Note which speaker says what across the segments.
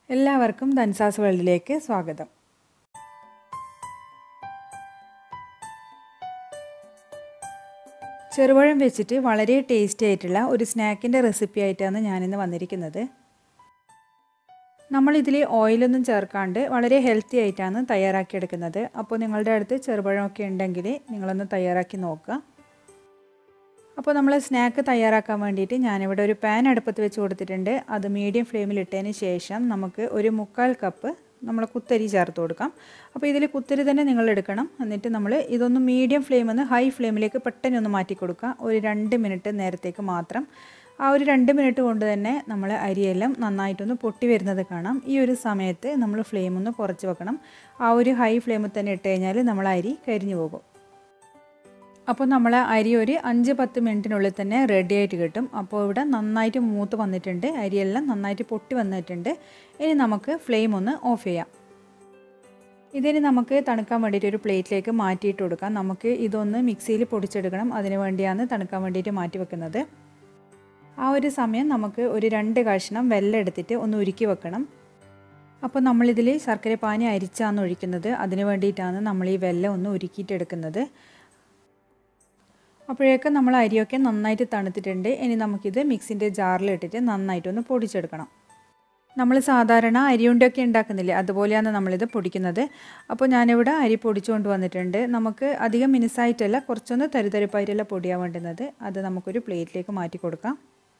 Speaker 1: എല്ലാവർക്കും ധൻസാസ് വേൾഡിലേക്ക് സ്വാഗതം ചെറുപഴം വെച്ചിട്ട് വളരെ ടേസ്റ്റി ആയിട്ടുള്ള ഒരു സ്നാക്കിൻ്റെ റെസിപ്പി ആയിട്ടാണ് ഞാനിന്ന് വന്നിരിക്കുന്നത് നമ്മളിതിൽ ഓയിലൊന്നും ചേർക്കാണ്ട് വളരെ ഹെൽത്തി ആയിട്ടാണ് തയ്യാറാക്കിയെടുക്കുന്നത് അപ്പോൾ നിങ്ങളുടെ അടുത്ത് ചെറുപഴമൊക്കെ ഉണ്ടെങ്കിൽ നിങ്ങളൊന്ന് തയ്യാറാക്കി നോക്കുക അപ്പോൾ നമ്മൾ സ്നാക്ക് തയ്യാറാക്കാൻ വേണ്ടിയിട്ട് ഞാനിവിടെ ഒരു പാൻ അടുപ്പത്ത് വെച്ച് കൊടുത്തിട്ടുണ്ട് അത് മീഡിയം ഫ്ലെയിമിൽ ഇട്ടതിന് ശേഷം നമുക്ക് ഒരു മുക്കാൽ കപ്പ് നമ്മൾ കുത്തരി ചേർത്ത് കൊടുക്കാം അപ്പോൾ ഇതിൽ കുത്തരി തന്നെ നിങ്ങൾ എടുക്കണം എന്നിട്ട് നമ്മൾ ഇതൊന്ന് മീഡിയം ഫ്ലെയിമിൽ നിന്ന് ഹൈ ഫ്ലെയിമിലേക്ക് പെട്ടെന്ന് ഒന്ന് മാറ്റി കൊടുക്കുക ഒരു രണ്ട് മിനിറ്റ് നേരത്തേക്ക് മാത്രം ആ ഒരു രണ്ട് മിനിറ്റ് കൊണ്ട് തന്നെ നമ്മൾ അരിയെല്ലാം നന്നായിട്ടൊന്ന് പൊട്ടി വരുന്നത് കാണാം ഈ ഒരു സമയത്ത് നമ്മൾ ഫ്ലെയിം ഒന്ന് കുറച്ച് വെക്കണം ആ ഒരു ഹൈ ഫ്ലെയിമിൽ തന്നെ ഇട്ട് കഴിഞ്ഞാൽ നമ്മൾ അരി കരിഞ്ഞു പോകും അപ്പോൾ നമ്മൾ അരി ഒരു അഞ്ച് പത്ത് മിനിറ്റിനുള്ളിൽ തന്നെ റെഡി ആയിട്ട് കിട്ടും അപ്പോൾ ഇവിടെ നന്നായിട്ട് മൂത്ത് വന്നിട്ടുണ്ട് അരിയെല്ലാം നന്നായിട്ട് പൊട്ടി വന്നിട്ടുണ്ട് ഇനി നമുക്ക് ഫ്ലെയിം ഒന്ന് ഓഫ് ചെയ്യാം ഇതിന് നമുക്ക് തണുക്കാൻ വേണ്ടിയിട്ട് ഒരു പ്ലേറ്റിലേക്ക് മാറ്റിയിട്ട് കൊടുക്കാം നമുക്ക് ഇതൊന്ന് മിക്സിയിൽ പൊടിച്ചെടുക്കണം അതിന് വേണ്ടിയാണ് തണുക്കാൻ വേണ്ടിയിട്ട് മാറ്റി വെക്കുന്നത് ആ ഒരു സമയം നമുക്ക് ഒരു രണ്ട് കഷ്ണം വെള്ളം എടുത്തിട്ട് ഒന്ന് ഉരുക്കി വെക്കണം അപ്പോൾ നമ്മളിതിൽ ശർക്കര പാനി അരിച്ചാണ് ഒഴിക്കുന്നത് അതിന് വേണ്ടിയിട്ടാണ് നമ്മൾ ഈ വെള്ളം ഒന്ന് ഉരുക്കിയിട്ടെടുക്കുന്നത് അപ്പോഴേക്കും നമ്മൾ അരിയൊക്കെ നന്നായിട്ട് തണുത്തിട്ടുണ്ട് ഇനി നമുക്കിത് മിക്സിൻ്റെ ജാറിലിട്ടിട്ട് നന്നായിട്ടൊന്ന് പൊടിച്ചെടുക്കണം നമ്മൾ സാധാരണ അരിയുണ്ടൊക്കെ ഉണ്ടാക്കുന്നില്ലേ അതുപോലെയാണ് നമ്മളിത് പൊടിക്കുന്നത് അപ്പോൾ ഞാനിവിടെ അരി പൊടിച്ചുകൊണ്ട് വന്നിട്ടുണ്ട് നമുക്ക് അധികം മിനുസായിട്ടല്ല കുറച്ചൊന്ന് തരിതരിപ്പായിട്ടല്ല പൊടിയാൻ വേണ്ടുന്നത് അത് നമുക്കൊരു പ്ലേറ്റിലേക്ക് മാറ്റി കൊടുക്കാം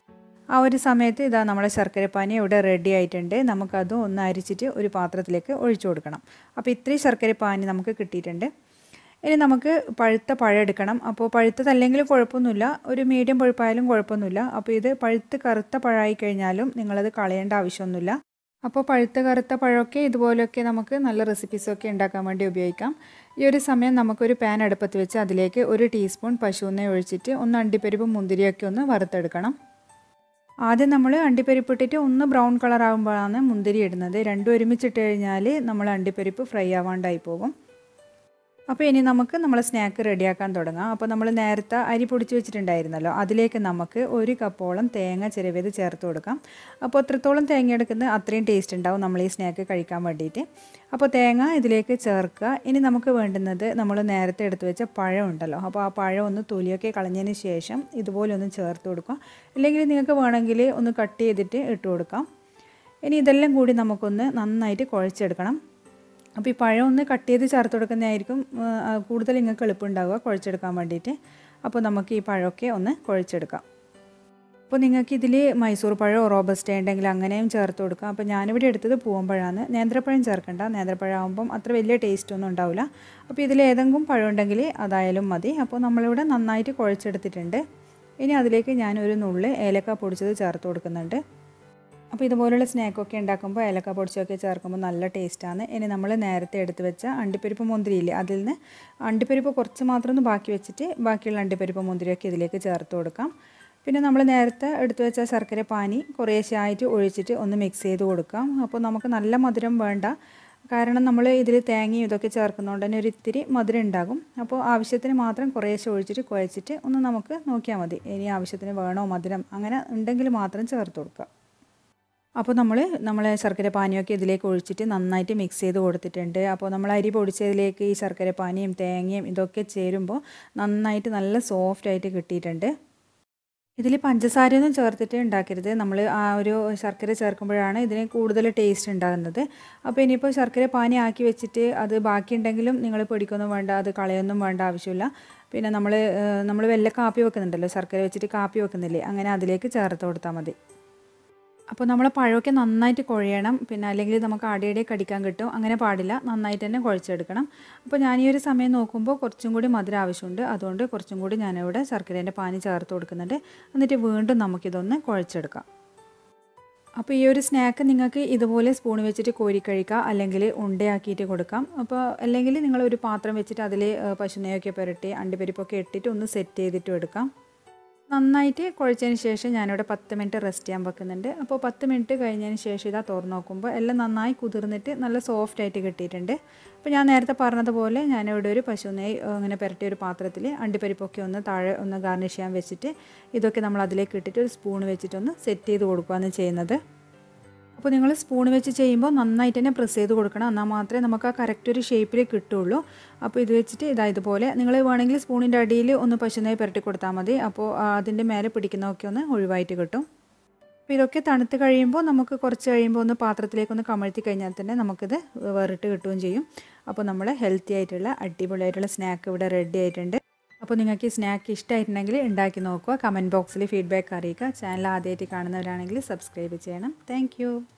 Speaker 1: ആ ഒരു സമയത്ത് ഇതാ നമ്മുടെ ശർക്കരപ്പാനി ഇവിടെ റെഡി ആയിട്ടുണ്ട് നമുക്കതും ഒന്ന് അരിച്ചിട്ട് ഒരു പാത്രത്തിലേക്ക് ഒഴിച്ചു കൊടുക്കണം അപ്പോൾ ഇത്രയും ശർക്കരപ്പാനി നമുക്ക് കിട്ടിയിട്ടുണ്ട് ഇനി നമുക്ക് പഴുത്ത പഴം എടുക്കണം അപ്പോൾ പഴുത്തതല്ലെങ്കിൽ കുഴപ്പമൊന്നുമില്ല ഒരു മീഡിയം പഴുപ്പായാലും കുഴപ്പമൊന്നുമില്ല അപ്പോൾ ഇത് പഴുത്ത് കറുത്ത പഴമായി കഴിഞ്ഞാലും നിങ്ങളത് കളയേണ്ട ആവശ്യമൊന്നുമില്ല അപ്പോൾ പഴുത്ത കറുത്ത പഴമൊക്കെ ഇതുപോലെയൊക്കെ നമുക്ക് നല്ല റെസിപ്പീസൊക്കെ ഉണ്ടാക്കാൻ വേണ്ടി ഉപയോഗിക്കാം ഈ ഒരു സമയം നമുക്കൊരു പാൻ അടുപ്പത്ത് വെച്ച് അതിലേക്ക് ഒരു ടീസ്പൂൺ പശുവിനെ ഒഴിച്ചിട്ട് ഒന്ന് അണ്ടിപ്പരിപ്പും മുന്തിരിയൊക്കെ ഒന്ന് വറുത്തെടുക്കണം ആദ്യം നമ്മൾ അണ്ടിപ്പരിപ്പ് ഇട്ടിട്ട് ഒന്ന് ബ്രൗൺ കളർ ആകുമ്പോഴാണ് മുന്തിരി ഇടുന്നത് രണ്ടും ഒരുമിച്ചിട്ട് കഴിഞ്ഞാൽ നമ്മൾ അണ്ടിപ്പരിപ്പ് ഫ്രൈ ആവാണ്ടായി പോകും അപ്പോൾ ഇനി നമുക്ക് നമ്മൾ സ്നാക്ക് റെഡിയാക്കാൻ തുടങ്ങാം അപ്പോൾ നമ്മൾ നേരത്തെ അരി പൊടിച്ച് വെച്ചിട്ടുണ്ടായിരുന്നല്ലോ അതിലേക്ക് നമുക്ക് ഒരു കപ്പോളം തേങ്ങ ചിരവിയത് ചേർത്ത് കൊടുക്കാം അപ്പോൾ എത്രത്തോളം തേങ്ങ എടുക്കുന്നത് അത്രയും ടേസ്റ്റ് ഉണ്ടാവും നമ്മൾ ഈ സ്നാക്ക് കഴിക്കാൻ വേണ്ടിയിട്ട് അപ്പോൾ തേങ്ങ ഇതിലേക്ക് ചേർക്കുക ഇനി നമുക്ക് വേണ്ടുന്നത് നമ്മൾ നേരത്തെ എടുത്ത് വെച്ച പഴം ഉണ്ടല്ലോ അപ്പോൾ ആ പഴം ഒന്ന് തൊലിയൊക്കെ കളഞ്ഞതിന് ശേഷം ഇതുപോലെ ഒന്ന് ചേർത്ത് കൊടുക്കുക അല്ലെങ്കിൽ നിങ്ങൾക്ക് വേണമെങ്കിൽ ഒന്ന് കട്ട് ചെയ്തിട്ട് ഇട്ട് കൊടുക്കാം ഇനി ഇതെല്ലാം കൂടി നമുക്കൊന്ന് നന്നായിട്ട് കുഴച്ചെടുക്കണം അപ്പോൾ ഈ പഴം ഒന്ന് കട്ട് ചെയ്ത് ചേർത്ത് കൊടുക്കുന്നതായിരിക്കും കൂടുതൽ നിങ്ങൾക്ക് എളുപ്പമുണ്ടാവുക കുഴച്ചെടുക്കാൻ വേണ്ടിയിട്ട് അപ്പോൾ നമുക്ക് ഈ പഴമൊക്കെ ഒന്ന് കുഴച്ചെടുക്കാം അപ്പോൾ നിങ്ങൾക്ക് ഇതിൽ മൈസൂർ പഴമോ റോബസ്റ്റ ഉണ്ടെങ്കിൽ അങ്ങനെയും ചേർത്ത് കൊടുക്കാം അപ്പോൾ ഞാനിവിടെ എടുത്തത് പൂവമ്പഴമാണ് നേന്ത്രപ്പഴം ചേർക്കണ്ട നേന്ത്രപ്പഴം ആകുമ്പം അത്ര വലിയ ടേസ്റ്റ് ഒന്നും ഉണ്ടാവില്ല അപ്പോൾ ഇതിൽ ഏതെങ്കിലും പഴം ഉണ്ടെങ്കിൽ അതായാലും മതി അപ്പോൾ നമ്മളിവിടെ നന്നായിട്ട് കുഴച്ചെടുത്തിട്ടുണ്ട് ഇനി അതിലേക്ക് ഞാനൊരു നുള്ളി ഏലക്ക പൊടിച്ചത് ചേർത്ത് കൊടുക്കുന്നുണ്ട് അപ്പോൾ ഇതുപോലുള്ള സ്നാക്കൊക്കെ ഉണ്ടാക്കുമ്പോൾ ഏലക്ക പൊടിച്ചൊക്കെ ചേർക്കുമ്പോൾ നല്ല ടേസ്റ്റാണ് ഇനി നമ്മൾ നേരത്തെ എടുത്ത് വെച്ച അണ്ടിപ്പരിപ്പ് മുന്തിരിയില്ലേ അതിൽ നിന്ന് അണ്ടിപ്പരിപ്പ് കുറച്ച് മാത്രം ഒന്ന് ബാക്കി വെച്ചിട്ട് ബാക്കിയുള്ള അണ്ടിപ്പരിപ്പ് മുന്തിരിയൊക്കെ ഇതിലേക്ക് ചേർത്ത് കൊടുക്കാം പിന്നെ നമ്മൾ നേരത്തെ എടുത്തു വെച്ച ശർക്കര പാനി കുറേശ്ശായിട്ട് ഒഴിച്ചിട്ട് ഒന്ന് മിക്സ് ചെയ്ത് കൊടുക്കാം അപ്പോൾ നമുക്ക് നല്ല മധുരം വേണ്ട കാരണം നമ്മൾ ഇതിൽ തേങ്ങയും ഇതൊക്കെ ചേർക്കുന്നതുകൊണ്ട് തന്നെ ഒരു ഇത്തിരി മധുരം ഉണ്ടാകും അപ്പോൾ ആവശ്യത്തിന് മാത്രം കുറേശ്ശെ ഒഴിച്ചിട്ട് കുഴച്ചിട്ട് ഒന്ന് നമുക്ക് നോക്കിയാൽ മതി ഇനി ആവശ്യത്തിന് വേണോ മധുരം അങ്ങനെ ഉണ്ടെങ്കിൽ മാത്രം ചേർത്ത് കൊടുക്കുക അപ്പോൾ നമ്മൾ നമ്മളെ ശർക്കര പാനിയൊക്കെ ഇതിലേക്ക് ഒഴിച്ചിട്ട് നന്നായിട്ട് മിക്സ് ചെയ്ത് കൊടുത്തിട്ടുണ്ട് അപ്പോൾ നമ്മൾ അരി പൊടിച്ചതിലേക്ക് ഈ ശർക്കര പാനിയും തേങ്ങയും ഇതൊക്കെ ചേരുമ്പോൾ നന്നായിട്ട് നല്ല സോഫ്റ്റ് ആയിട്ട് കിട്ടിയിട്ടുണ്ട് ഇതിൽ പഞ്ചസാരയൊന്നും ചേർത്തിട്ട് ഉണ്ടാക്കരുത് നമ്മൾ ആ ഒരു ശർക്കര ചേർക്കുമ്പോഴാണ് ഇതിന് കൂടുതൽ ടേസ്റ്റ് ഉണ്ടാകുന്നത് അപ്പോൾ ഇനിയിപ്പോൾ ശർക്കര പാനി ആക്കി വെച്ചിട്ട് അത് ബാക്കിയുണ്ടെങ്കിലും നിങ്ങൾ പൊടിക്കൊന്നും വേണ്ട അത് കളയൊന്നും വേണ്ട ആവശ്യമില്ല പിന്നെ നമ്മൾ നമ്മൾ വെല്ല കാപ്പി വെക്കുന്നുണ്ടല്ലോ ശർക്കര വെച്ചിട്ട് കാപ്പി വെക്കുന്നില്ലേ അങ്ങനെ അതിലേക്ക് ചേർത്ത് കൊടുത്താൽ മതി അപ്പോൾ നമ്മൾ പഴമൊക്കെ നന്നായിട്ട് കുഴയണം പിന്നെ അല്ലെങ്കിൽ നമുക്ക് അടയുടെ കടിക്കാൻ കിട്ടും അങ്ങനെ പാടില്ല നന്നായിട്ട് തന്നെ കുഴച്ചെടുക്കണം അപ്പോൾ ഞാൻ ഈ ഒരു സമയം നോക്കുമ്പോൾ കുറച്ചും കൂടി മധുരം ആവശ്യമുണ്ട് അതുകൊണ്ട് കുറച്ചും കൂടി ഞാനിവിടെ ശർക്കരേൻ്റെ പാനി ചേർത്ത് കൊടുക്കുന്നുണ്ട് എന്നിട്ട് വീണ്ടും നമുക്കിതൊന്ന് കുഴച്ചെടുക്കാം അപ്പോൾ ഈ ഒരു സ്നാക്ക് നിങ്ങൾക്ക് ഇതുപോലെ സ്പൂൺ വെച്ചിട്ട് കോരി കഴിക്കാം അല്ലെങ്കിൽ ഉണ്ടയാക്കിയിട്ട് കൊടുക്കാം അപ്പോൾ അല്ലെങ്കിൽ നിങ്ങൾ ഒരു പാത്രം വെച്ചിട്ട് അതിൽ പശുനെയൊക്കെ പുരട്ടി അണ്ടിപ്പരിപ്പൊക്കെ ഇട്ടിട്ട് ഒന്ന് സെറ്റ് ചെയ്തിട്ടും എടുക്കാം നന്നായിട്ട് കുഴച്ചതിന് ശേഷം ഞാനിവിടെ പത്ത് മിനിറ്റ് റെസ്റ്റ് ചെയ്യാൻ വെക്കുന്നുണ്ട് അപ്പോൾ പത്ത് മിനിറ്റ് കഴിഞ്ഞതിന് ശേഷം ഇതാ തുറന്ന് നോക്കുമ്പോൾ എല്ലാം നന്നായി കുതിർന്നിട്ട് നല്ല സോഫ്റ്റ് ആയിട്ട് കിട്ടിയിട്ടുണ്ട് അപ്പോൾ ഞാൻ നേരത്തെ പറഞ്ഞതുപോലെ ഞാനിവിടെ ഒരു പശുനെയ് അങ്ങനെ പുരട്ടിയ ഒരു പാത്രത്തിൽ അണ്ടിപ്പരിപ്പൊക്കെ ഒന്ന് താഴെ ഒന്ന് ഗാർണിഷ് ചെയ്യാൻ വെച്ചിട്ട് ഇതൊക്കെ നമ്മൾ അതിലേക്ക് ഇട്ടിട്ട് ഒരു സ്പൂൺ വെച്ചിട്ടൊന്ന് സെറ്റ് ചെയ്ത് കൊടുക്കുകയാണ് ചെയ്യുന്നത് അപ്പോൾ നിങ്ങൾ സ്പൂൺ വെച്ച് ചെയ്യുമ്പോൾ നന്നായിട്ട് തന്നെ പ്രസ് ചെയ്ത് കൊടുക്കണം എന്നാൽ മാത്രമേ നമുക്ക് ആ കറക്റ്റ് ഒരു ഷേപ്പിൽ കിട്ടുള്ളൂ അപ്പോൾ ഇത് വെച്ചിട്ട് ഇതാ ഇതുപോലെ നിങ്ങൾ വേണമെങ്കിൽ സ്പൂണിൻ്റെ അടിയിൽ ഒന്ന് പശുനെയ്യ് പുരട്ടി കൊടുത്താൽ മതി അപ്പോൾ അതിൻ്റെ മേലെ പിടിക്കുന്നതൊക്കെ ഒന്ന് ഒഴിവായിട്ട് കിട്ടും അപ്പോൾ ഇതൊക്കെ തണുത്ത് കഴിയുമ്പോൾ നമുക്ക് കുറച്ച് കഴിയുമ്പോൾ ഒന്ന് പാത്രത്തിലേക്കൊന്ന് കമഴ്ത്തി കഴിഞ്ഞാൽ തന്നെ നമുക്കിത് വേറിട്ട് കിട്ടുകയും ചെയ്യും അപ്പോൾ നമ്മൾ ഹെൽത്തി ആയിട്ടുള്ള അടിപൊളിയായിട്ടുള്ള സ്നാക്ക് ഇവിടെ റെഡി ആയിട്ടുണ്ട് അപ്പോൾ നിങ്ങൾക്ക് ഈ സ്നാക്ക് ഇഷ്ടമായിട്ടുണ്ടെങ്കിൽ ഉണ്ടാക്കി നോക്കുക കമൻറ്റ് ബോക്സിൽ ഫീഡ്ബാക്ക് അറിയിക്കുക ചാനൽ ആദ്യമായിട്ട് കാണുന്നവരാണെങ്കിൽ സബ്സ്ക്രൈബ് ചെയ്യണം താങ്ക്